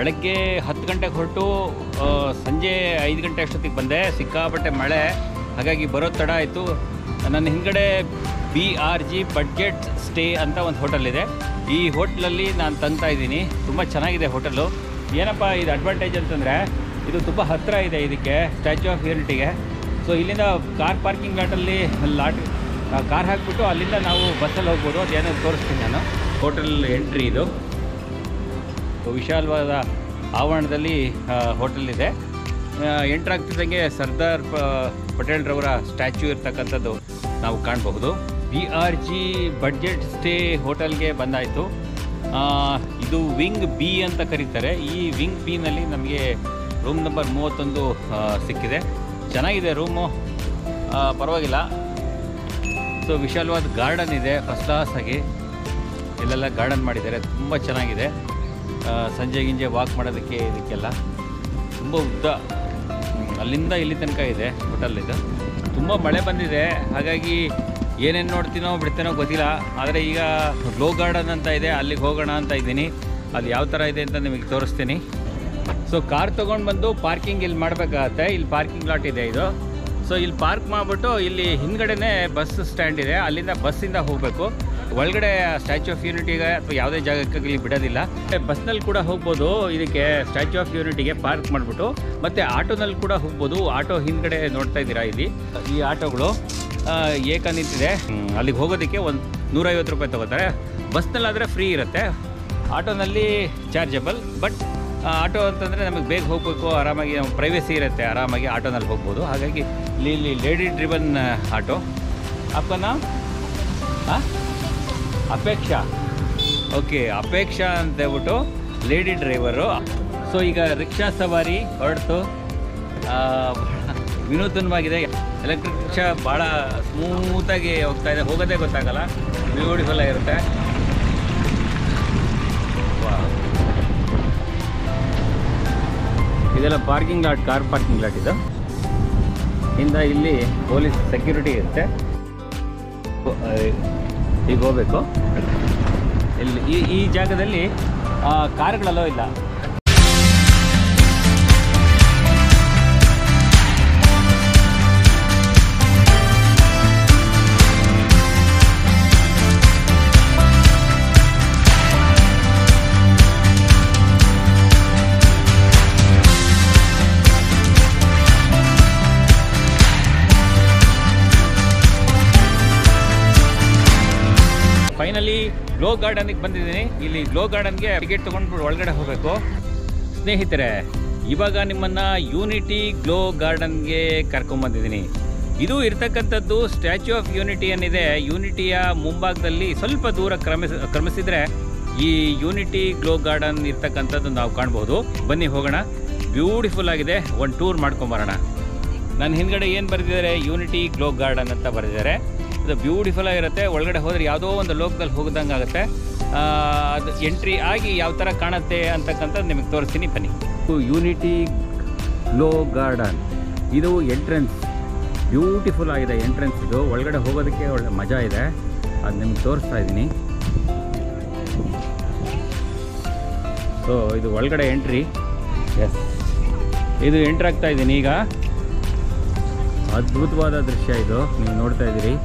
ಬೆಳಗ್ಗೆ ಹತ್ತು ಗಂಟೆಗೆ ಹೊರಟು ಆ, ಸಂಜೆ ಐದು ಗಂಟೆ ಅಷ್ಟೊತ್ತಿಗೆ ಬಂದೆ ಸಿಕ್ಕಾಪಟ್ಟೆ ಮಳೆ ಹಾಗಾಗಿ ಬರೋ ತಡ ಆಯಿತು ನನ್ನ ಹಿಂದ್ಗಡೆ B R G budget stay ಅಂತ ಒಂದು ಹೋಟೆಲ್ ಇದೆ ಈ ಹೋಟ್ಲಲ್ಲಿ ನಾನು ತಂಗ್ತಾ ಇದ್ದೀನಿ ತುಂಬ ಚೆನ್ನಾಗಿದೆ ಹೋಟೆಲು ಏನಪ್ಪ ಇದು ಅಡ್ವಾಂಟೇಜ್ ಅಂತಂದರೆ ಇದು ತುಂಬ ಹತ್ತಿರ ಇದೆ ಇದಕ್ಕೆ ಸ್ಟ್ಯಾಚ್ಯೂ ಆಫ್ ಯೂನಿಟಿಗೆ ಸೊ ಇಲ್ಲಿಂದ ಕಾರ್ ಪಾರ್ಕಿಂಗ್ ಲಾಟಲ್ಲಿ ಲಾಟ್ ಕಾರ್ ಹಾಕಿಬಿಟ್ಟು ಅಲ್ಲಿಂದ ನಾವು ಬಸ್ಸಲ್ಲಿ ಹೋಗ್ಬೋದು ಅದೇನೋ ತೋರಿಸ್ತೀನಿ ನಾನು ಹೋಟೆಲ್ ಎಂಟ್ರಿ ಇದು ವಿಶಾಲವಾದ ಆವರಣದಲ್ಲಿ ಹೋಟೆಲ್ ಇದೆ ಎಂಟ್ರ್ ಆಗ್ತಿದ್ದಂಗೆ ಸರ್ದಾರ್ ಪ ಪಟೇಲ್ರವರ ಸ್ಟ್ಯಾಚ್ಯೂ ಇರ್ತಕ್ಕಂಥದ್ದು ನಾವು ಕಾಣಬಹುದು B R G budget stay ಹೋಟೆಲ್ಗೆ ಬಂದಾಯಿತು ಇದು ವಿಂಗ್ ಬಿ ಅಂತ ಕರೀತಾರೆ ಈ ವಿಂಗ್ ಬಿನಲ್ಲಿ ನಮಗೆ ರೂಮ್ ನಂಬರ್ ಮೂವತ್ತೊಂದು ಆ, ಸಿಕ್ಕಿದೆ ಚೆನ್ನಾಗಿದೆ ರೂಮು ಪರವಾಗಿಲ್ಲ ಸೊ ವಿಶಾಲವಾದ ಗಾರ್ಡನ್ ಇದೆ ಫಸ್ಟ್ ಕ್ಲಾಸ್ ಆಗಿ ಇಲ್ಲೆಲ್ಲ ಗಾರ್ಡನ್ ಮಾಡಿದ್ದಾರೆ ತುಂಬ ಚೆನ್ನಾಗಿದೆ ಆ, ಸಂಜೆ ಗಿಂಜೆ ವಾಕ್ ಮಾಡೋದಕ್ಕೆ ಇದಕ್ಕೆಲ್ಲ ತುಂಬ ಉದ್ದ ಹ್ಮ್, ಅಲ್ಲಿಂದ ಇಲ್ಲಿ ತನಕ ಇದೆ ಹೋಟೆಲ್ ಇದು ತುಂಬ ಮಳೆ ಬಂದಿದೆ ಹಾಗಾಗಿ ಏನೇನು ನೋಡ್ತೀನೋ ಬಿಡ್ತೀನೋ ಗೊತ್ತಿಲ್ಲ ಆದರೆ ಈಗ ಗ್ಲೋ ಗಾರ್ಡನ್ ಅಂತ ಇದೆ ಅಲ್ಲಿಗೆ ಹೋಗೋಣ ಅಂತ ಇದ್ದೀನಿ ಅದು ಯಾವ ಥರ ಇದೆ ಅಂತ ನಿಮಗೆ ತೋರಿಸ್ತೀನಿ ಸೊ ಕಾರ್ ತೊಗೊಂಡು ಬಂದು ಪಾರ್ಕಿಂಗ್ ಇಲ್ಲಿ ಮಾಡಬೇಕಾಗತ್ತೆ ಇಲ್ಲಿ ಪಾರ್ಕಿಂಗ್ ಲಾಟ್ ಇದೆ ಇದು ಸೊ ಇಲ್ಲಿ ಪಾರ್ಕ್ ಮಾಡಿಬಿಟ್ಟು ಇಲ್ಲಿ ಹಿಂದ್ಗಡೆನೇ ಬಸ್ ಸ್ಟ್ಯಾಂಡ್ ಇದೆ ಅಲ್ಲಿಂದ ಬಸ್ಸಿಂದ ಹೋಗಬೇಕು ಒಳಗಡೆ ಸ್ಟ್ಯಾಚ್ಯೂ ಆಫ್ ಯೂನಿಟಿಗೆ ಅಥವಾ ಯಾವುದೇ ಜಾಗಕ್ಕಾಗಲಿ ಬಿಡೋದಿಲ್ಲ ಬಸ್ನಲ್ಲಿ ಕೂಡ ಹೋಗ್ಬೋದು ಇದಕ್ಕೆ ಸ್ಟ್ಯಾಚ್ಯೂ ಆಫ್ ಯೂನಿಟಿಗೆ ಪಾರ್ಕ್ ಮಾಡಿಬಿಟ್ಟು ಮತ್ತು ಆಟೋನಲ್ಲಿ ಕೂಡ ಹೋಗ್ಬೋದು ಆಟೋ ಹಿಂದ್ಗಡೆ ನೋಡ್ತಾ ಇದ್ದೀರಾ ಇಲ್ಲಿ ಈ ಆಟೋಗಳು ಆ, ಏಕ ನಿಂತಿದೆ ಹ್ಮ್, ಅಲ್ಲಿಗೆ ಹೋಗೋದಕ್ಕೆ ಒಂದು ನೂರೈವತ್ತು ರೂಪಾಯಿ ತೊಗೋತಾರೆ ಬಸ್ನಲ್ಲಾದರೆ ಫ್ರೀ ಇರುತ್ತೆ ಆಟೋನಲ್ಲಿ ಚಾರ್ಜಬಲ್ ಬಟ್ ಆಟೋ ಅಂತಂದರೆ ನಮಗೆ ಬೇಗ ಹೋಗಬೇಕು ಆರಾಮಾಗಿ ನಮ್ಮ ಪ್ರೈವೇಸಿ ಇರುತ್ತೆ ಆರಾಮಾಗಿ ಆಟೋನಲ್ಲಿ ಹೋಗ್ಬೋದು ಹಾಗಾಗಿ ಇಲ್ಲಿ ಇಲ್ಲಿ ಲೇಡಿ ಡ್ರಿವನ್ ಆಟೋ ಅಪ್ಪನ ಅಪೇಕ್ಷಾ ಓಕೆ ಅಪೇಕ್ಷಾ ಅಂತ ಹೇಳ್ಬಿಟ್ಟು ಲೇಡಿ ಡ್ರೈವರು ಸೊ ಈಗ ರಿಕ್ಷಾ ಸವಾರಿ ಹೊರಡ್ತು ಆ, ವಿನೂತನವಾಗಿದೆ ಎಲೆಕ್ಟ್ರಿಕ್ ರಿಕ್ಷಾ ಭಾಳ ಸ್ಮೂತಾಗಿ ಹೋಗ್ತಾ ಇದೆ ಹೋಗೋದೇ ಗೊತ್ತಾಗಲ್ಲ ಬ್ಯೂಟಿಫುಲ್ ಆಗಿರುತ್ತೆ ವಾಹ್. ಇದೆಲ್ಲ parking lot car parking lot ಇದು ಇಂದ ಇಲ್ಲಿ ಪೊಲೀಸ್ ಸೆಕ್ಯೂರಿಟಿ ಇರುತ್ತೆ ಓ- ಆ, ಈಗ ಹೋಗ್ಬೇಕು ಇಲ್ಲಿ ಈ ಈ ಜಾಗದಲ್ಲಿ ಆ, ಕಾರುಗಳಲ್ಲೋ ಇಲ್ಲ ಫೈನಲಿ ಗ್ಲೋ ಗಾರ್ಡನ್ಗೆ ಬಂದಿದ್ದೀನಿ ಇಲ್ಲಿ ಗ್ಲೋ ಗಾರ್ಡನ್ಗೆ ಟಿಕೆಟ್ ತೊಗೊಂಡ್ಬಿಟ್ಟು ಒಳಗಡೆ ಹೋಗಬೇಕು ಸ್ನೇಹಿತರೆ ಇವಾಗ ನಿಮ್ಮನ್ನ ಯೂನಿಟಿ ಗ್ಲೋ ಗಾರ್ಡನ್ಗೆ ಕರ್ಕೊಂಬಂದಿದ್ದೀನಿ ಇದು ಇರ್ತಕ್ಕಂಥದ್ದು ಸ್ಟ್ಯಾಚ್ಯೂ ಆಫ್ ಯೂನಿಟಿ ಏನಿದೆ ಯೂನಿಟಿಯ ಮುಂಭಾಗದಲ್ಲಿ ಸ್ವಲ್ಪ ದೂರ ಕ್ರಮಿಸ ಕ್ರಮಿಸಿದ್ರೆ ಈ ಯೂನಿಟಿ ಗ್ಲೋ ಗಾರ್ಡನ್ ಇರ್ತಕ್ಕಂಥದ್ದು ನಾವು ಕಾಣ್ಬೋದು ಬನ್ನಿ ಹೋಗೋಣ ಬ್ಯೂಟಿಫುಲ್ ಆಗಿದೆ ಒಂದು ಟೂರ್ ಮಾಡ್ಕೊಂಬರೋಣ ನನ್ನ ಹಿಂದ್ಗಡೆ ಏನು ಬರೆದಿದ್ದಾರೆ ಯೂನಿಟಿ ಗ್ಲೋ ಗಾರ್ಡನ್ ಅಂತ ಬರೆದಿದ್ದಾರೆ ಅದು ಬ್ಯೂಟಿಫುಲ್ ಆಗಿರುತ್ತೆ ಒಳಗಡೆ ಹೋದ್ರೆ ಯಾವುದೋ ಒಂದು ಲೋಕದಲ್ಲಿ ಹೋಗ್ದಂಗೆ ಆಗುತ್ತೆ ಆ, ಅದು ಎಂಟ್ರಿ ಆಗಿ ಯಾವ ಥರ ಕಾಣುತ್ತೆ ಅಂತಕ್ಕಂಥದ್ದು ನಿಮಗೆ ತೋರಿಸ್ತೀನಿ ಬನ್ನಿ ಯೂನಿಟಿ ಗ್ಲೋ ಗಾರ್ಡನ್ ಇದು ಎಂಟ್ರೆನ್ಸ್ ಬ್ಯೂಟಿಫುಲ್ ಆಗಿದೆ ಎಂಟ್ರೆನ್ಸ್ ಇದು ಒಳಗಡೆ ಹೋಗೋದಕ್ಕೆ ಒಳ್ಳೆ ಮಜಾ ಇದೆ ಅದು ನಿಮ್ಗೆ ತೋರಿಸ್ತಾ ಇದ್ದೀನಿ ಸೊ ಇದು ಒಳಗಡೆ ಎಂಟ್ರಿ ಎಸ್ ಇದು ಎಂಟ್ರ್ ಆಗ್ತಾ ಇದ್ದೀನಿ ಈಗ ಅದ್ಭುತವಾದ ದೃಶ್ಯ ಇದು ನೀವು ನೋಡ್ತಾ ಇದ್ದೀರಿ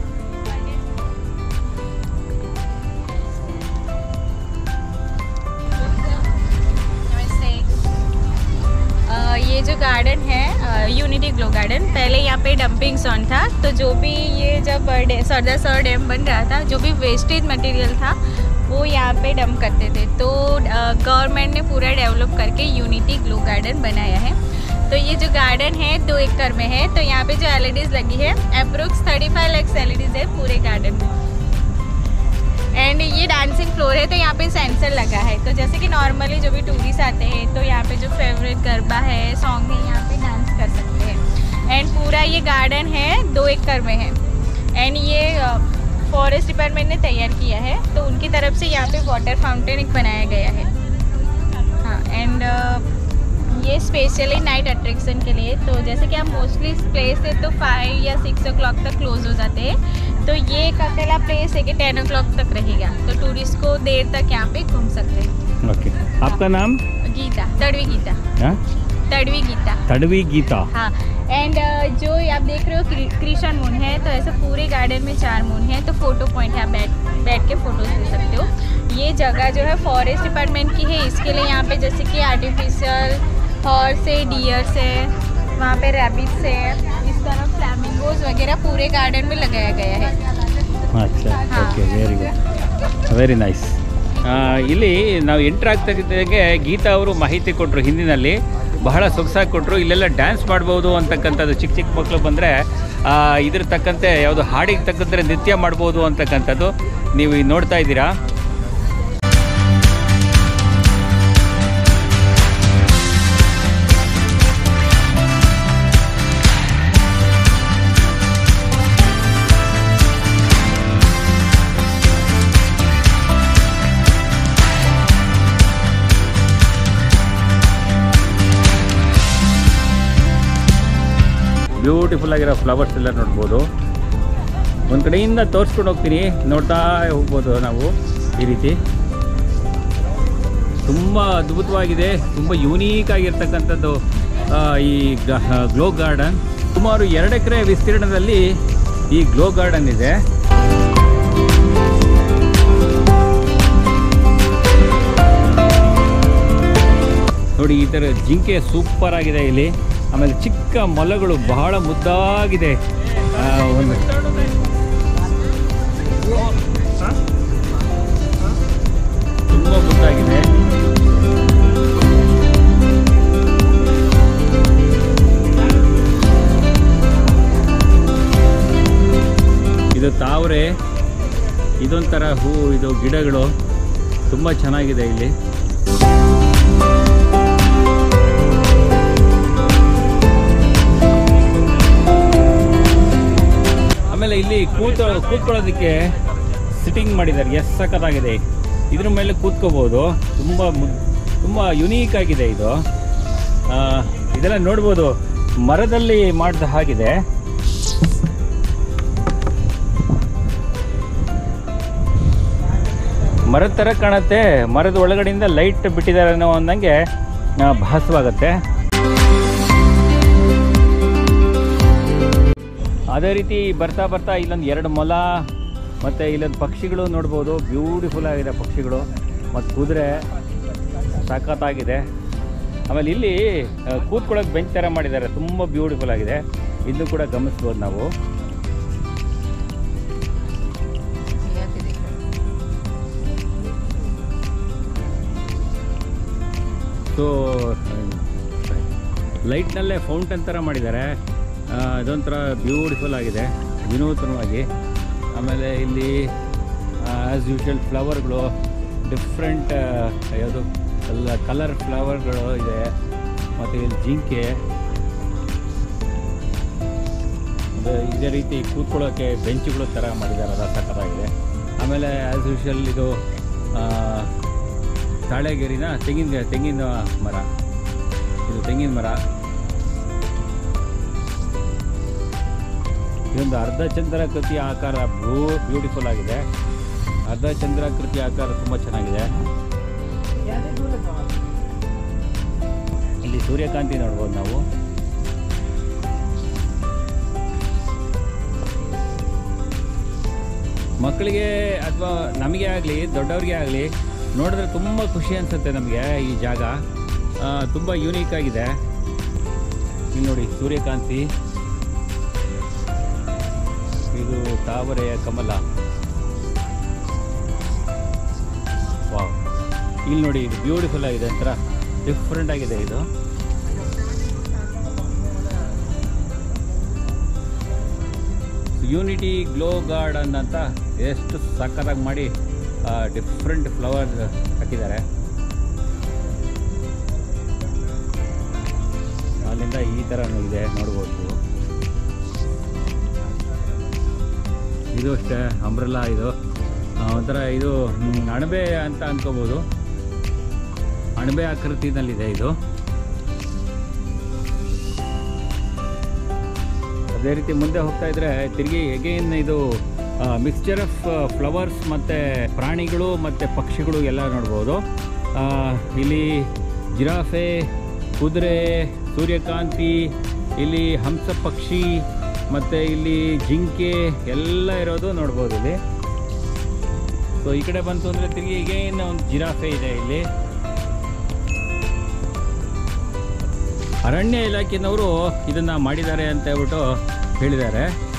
नमस्ते अ, ये जो गार्डन है यूनिटी ग्लो गार्डन पहले यहाँ पे डंपिंग जोन था तो जो भी ये जब डे- सरदार सर डैम बन रहा था जो भी वेस्टेज मटेरियल था वो यहाँ पे डंप करते थे तो गवर्नमेंट ने पूरा डेवलप करके यूनिटी ग्लो गार्डन बनाया है तो ये जो गार्डन है दो एकड़ में है तो यहाँ पे जो एलईडीज लगी है approx thirty five lakhs LEDs है पूरे गार्डन में एंड ये डांसिंग फ्लोर है तो यहाँ पे सेंसर लगा है तो जैसे कि नॉर्मली जो भी टूरिस्ट आते हैं तो यहाँ पे जो फेवरेट गरबा है सॉन्ग है यहाँ पे डांस कर सकते हैं एंड पूरा ये गार्डन है दो एकड़ में है एंड ये फॉरेस्ट डिपार्टमेंट ने तैयार किया है तो उनकी तरफ से यहाँ पे वाटर फाउंटेन एक बनाया गया है हाँ एंड ये स्पेशली नाइट अट्रैक्शन के लिए तो जैसे कि आप मोस्टली प्लेस है तो फाइव या सिक्स ओ क्लॉक तक क्लोज हो जाते हैं तो ये एक अकेला प्लेस है कि टेन ओ क्लॉक तक रहेगा तो टूरिस्ट को देर तक यहाँ पे घूम सकते हैं ओके आपका नाम गीता तड़वी गीता ಹಾಂ तड़वी गीता ತಡವಿ ಗೀತಾ हाँ एंड जो आप देख रहे हो क्रि- कृष्ण मून है तो ऐसे पूरे गार्डन में चार मून है तो फोटो पॉइंट है आप बैठ बैठ के फोटोज ले सकते हो ये जगह जो है फॉरेस्ट डिपार्टमेंट की है इसके लिए यहाँ पे जैसे कि आर्टिफिशियल हॉर्स है डियर्स है वहाँ पे रैबिट्स है इस तरफ फ्लैमिंगोज वगैरह पूरे गार्डन में लगाया गया है ಅಚ್ಚಾ ಹಾ. Okay very good very nice ಇಲ್ಲಿ ನಾವು ಎಂಟ್ರ್ ಆಗ್ತಾಗಿದ್ದಾಗೆ ಗೀತಾ ಅವರು ಮಾಹಿತಿ ಕೊಟ್ಟರು ಹಿಂದಿನಲ್ಲಿ ಬಹಳ ಸೊಗಸಾಗಿ ಕೊಟ್ಟರು ಇಲ್ಲೆಲ್ಲ ಡ್ಯಾನ್ಸ್ ಮಾಡ್ಬೋದು ಅಂತಕ್ಕಂಥದ್ದು ಚಿಕ್ಕ ಚಿಕ್ಕ ಮಕ್ಕಳು ಬಂದರೆ ಇದ್ರ ತಕ್ಕಂತೆ ಯಾವುದು ಹಾಡಿಗೆ ತಕ್ಕಂತೆ ನೃತ್ಯ ಮಾಡ್ಬೋದು ಅಂತಕ್ಕಂಥದ್ದು ನೀವು ಈಗ ನೋಡ್ತಾ ಇದ್ದೀರಾ ಬ್ಯೂಟಿಫುಲ್ ಆಗಿರೋ ಫ್ಲವರ್ಸ್ ಎಲ್ಲ ನೋಡ್ಬೋದು ಒಂದು ಕಡೆಯಿಂದ ತೋರಿಸ್ಕೊಂಡು ಹೋಗ್ತೀನಿ ನೋಡ್ತಾ ಹೋಗ್ಬೋದು ನಾವು ಈ ರೀತಿ ತುಂಬ ಅದ್ಭುತವಾಗಿದೆ ತುಂಬ ಯೂನೀಕ್ ಆಗಿರ್ತಕ್ಕಂಥದ್ದು ಆ, ಈ ಗ್ಲೋ ಗಾರ್ಡನ್ ಸುಮಾರು ಎರಡು ಎಕರೆ ವಿಸ್ತೀರ್ಣದಲ್ಲಿ ಈ ಗ್ಲೋ ಗಾರ್ಡನ್ ಇದೆ ನೋಡಿ ಈ ಥರ ಜಿಂಕೆ ಸೂಪರ್ ಆಗಿದೆ ಇಲ್ಲಿ ಆಮೇಲೆ ಚಿಕ್ಕ ಮೊಲಗಳು ಬಹಳ ಮುದ್ದಾಗಿದೆ ಆ, ಒಂದು ತುಂಬ ಮುದ್ದಾಗಿದೆ ಇದು ತಾವರೆ ಇದೊಂಥರ ಹೂ ಇದು ಗಿಡಗಳು ತುಂಬ ಚೆನ್ನಾಗಿದೆ ಇಲ್ಲಿ ಆಮೇಲೆ ಇಲ್ಲಿ ಕೂತ ಕೂತ್ಕೊಳ್ಳೋದಕ್ಕೆ ಸಿಟ್ಟಿಂಗ್ ಮಾಡಿದ್ದಾರೆ ಎಷ್ಟು ಸಖತ್ತಾಗಿದೆ ಇದ್ರ ಮೇಲೆ ಕೂತ್ಕೋಬೋದು ತುಂಬ ಮುದ್- ತುಂಬ ಯುನೀಕ್ ಆಗಿದೆ ಇದು ಆ, ಇದೆಲ್ಲ ನೋಡ್ಬೋದು ಮರದಲ್ಲಿ ಮಾಡಿದ ಹಾಗಿದೆ ಮರದ ಥರ ಕಾಣುತ್ತೆ ಮರದ ಒಳಗಡೆಯಿಂದ ಲೈಟ್ ಬಿಟ್ಟಿದ್ದಾರೆ ಅನ್ನೋ ಅಂದಂಗೆ ಆ, ಭಾಸವಾಗುತ್ತೆ ಅದೇ ರೀತಿ ಬರ್ತಾ ಬರ್ತಾ ಇಲ್ಲೊಂದು ಎರಡು ಮೊಲ ಮತ್ತು ಇಲ್ಲೊಂದು ಪಕ್ಷಿಗಳು ನೋಡ್ಬೋದು ಬ್ಯೂಟಿಫುಲ್ ಆಗಿದೆ ಪಕ್ಷಿಗಳು ಮತ್ತು ಕುದುರೆ ಸಖತ್ತಾಗಿದೆ ಆಮೇಲೆ ಇಲ್ಲಿ ಆ, ಕೂತ್ಕೊಳ್ಳೋಕೆ ಬೆಂಚ್ ಥರ ಮಾಡಿದ್ದಾರೆ ತುಂಬ ಬ್ಯೂಟಿಫುಲ್ ಆಗಿದೆ ಇದು ಕೂಡ ಗಮನಿಸ್ಬೋದು ನಾವು ಸೊ ಲೈಟ್ನಲ್ಲೇ ಫೌಂಟೇನ್ ಥರ ಮಾಡಿದ್ದಾರೆ ಆ, ಇದೊಂಥರ ಬ್ಯೂಟಿಫುಲ್ ಆಗಿದೆ ವಿನೂತನವಾಗಿ ಆಮೇಲೆ ಇಲ್ಲಿ ಆ್ಯಸ್ ಯೂಶುವಲ್ ಫ್ಲವರ್ಗಳು ಡಿಫ್ರೆಂಟ್ ಯಾವುದು ಎಲ್ಲ ಕಲರ್ ಫ್ಲವರ್ಗಳು ಇದೆ ಮತ್ತು ಇಲ್ಲಿ ಜಿಂಕೆ ಇದು ಇದೇ ರೀತಿ ಕೂತ್ಕೊಳ್ಳೋಕ್ಕೆ ಬೆಂಚುಗಳು ಥರ ಮಾಡಿದ್ದಾರೆ ಅದು ಸಕ್ಕತ್ತಾಗಿದೆ ಆಮೇಲೆ ಆ್ಯಸ್ ಯೂಶುವಲ್ ಇದು ಆ, ತಾಳೆಗೇರಿನ ತೆಂಗಿನ ತೆಂಗಿನ ಮರ ಇದು ತೆಂಗಿನ ಮರ ಇದೊಂದು ಅರ್ಧ ಚಂದ್ರಾಕೃತಿ ಆಕಾರ ಬ್ಯೂ ಬ್ಯೂಟಿಫುಲ್ ಆಗಿದೆ ಅರ್ಧ ಚಂದ್ರಾಕೃತಿ ಆಕಾರ ತುಂಬ ಚೆನ್ನಾಗಿದೆ ಇಲ್ಲಿ ಸೂರ್ಯಕಾಂತಿ ನೋಡ್ಬೋದು ನಾವು ಮಕ್ಕಳಿಗೆ ಅಥವಾ ನಮಗೆ ಆಗಲಿ ದೊಡ್ಡವ್ರಿಗೆ ಆಗಲಿ ನೋಡಿದ್ರೆ ತುಂಬ ಖುಷಿ ಅನಿಸುತ್ತೆ ನಮಗೆ ಈ ಜಾಗ ತುಂಬ ಯೂನೀಕ್ ಆಗಿದೆ ಇಲ್ಲಿ ನೋಡಿ ಸೂರ್ಯಕಾಂತಿ ಇದು ತಾವರೆಯ ಕಮಲ ವಾವ್ ಇಲ್ಲಿ ನೋಡಿ ಇದು ಬ್ಯೂಟಿಫುಲ್ ಆಗಿದೆ ಒಂಥರ ಡಿಫ್ರೆಂಟ್ ಆಗಿದೆ ಇದು ಯೂನಿಟಿ ಗ್ಲೋ ಗಾರ್ಡನ್ ಅಂತ ಎಷ್ಟು ಸಕ್ಕತ್ತಾಗಿ ಮಾಡಿ ಡಿಫ್ರೆಂಟ್ ಫ್ಲವರ್ ಹಾಕಿದ್ದಾರೆ ಅಲ್ಲಿಂದ ಈ ಥರನೂ ಇದೆ ನೋಡ್ಬೋದು ನೀವು. ಇದು ಅಷ್ಟೇ ಅಂಬ್ರೆಲಾ ಇದು ಆ, ಒಂಥರ ಇದು ಹ್ಮ್, ಅಣಬೆ ಅಂತ ಅನ್ಕೋಬೋದು ಅಣಬೆ ಆಕೃತಿನಲ್ಲಿದೆ ಇದು ಅದೇ ರೀತಿ ಮುಂದೆ ಹೋಗ್ತಾ ಇದ್ರೆ ತಿರುಗಿ ಎಗೇನ್ ಇದು ಮಿಕ್ಸ್ಚರ್ ಆಫ್ ಫ್ಲವರ್ಸ್ ಮತ್ತು ಪ್ರಾಣಿಗಳು ಮತ್ತು ಪಕ್ಷಿಗಳು ಎಲ್ಲ ನೋಡ್ಬೋದು ಆ, ಇಲ್ಲಿ ಜಿರಾಫೆ ಕುದುರೆ ಸೂರ್ಯಕಾಂತಿ ಇಲ್ಲಿ ಹಂಸ ಪಕ್ಷಿ ಮತ್ತು ಇಲ್ಲಿ ಜಿಂಕೆ ಎಲ್ಲ ಇರೋದು ನೋಡ್ಬೋದು ಇಲ್ಲಿ ಸೊ ಈ ಕಡೆ ಬಂತು ಅಂದರೆ ತಿರುಗಿ ಈಗೇನು ಒಂದು ಜಿರಾಫೆ ಇದೆ ಇಲ್ಲಿ ಅರಣ್ಯ ಇಲಾಖೆನವರು ಇದನ್ನು ಮಾಡಿದ್ದಾರೆ ಅಂತ ಹೇಳ್ಬಿಟ್ಟು ಹೇಳಿದ್ದಾರೆ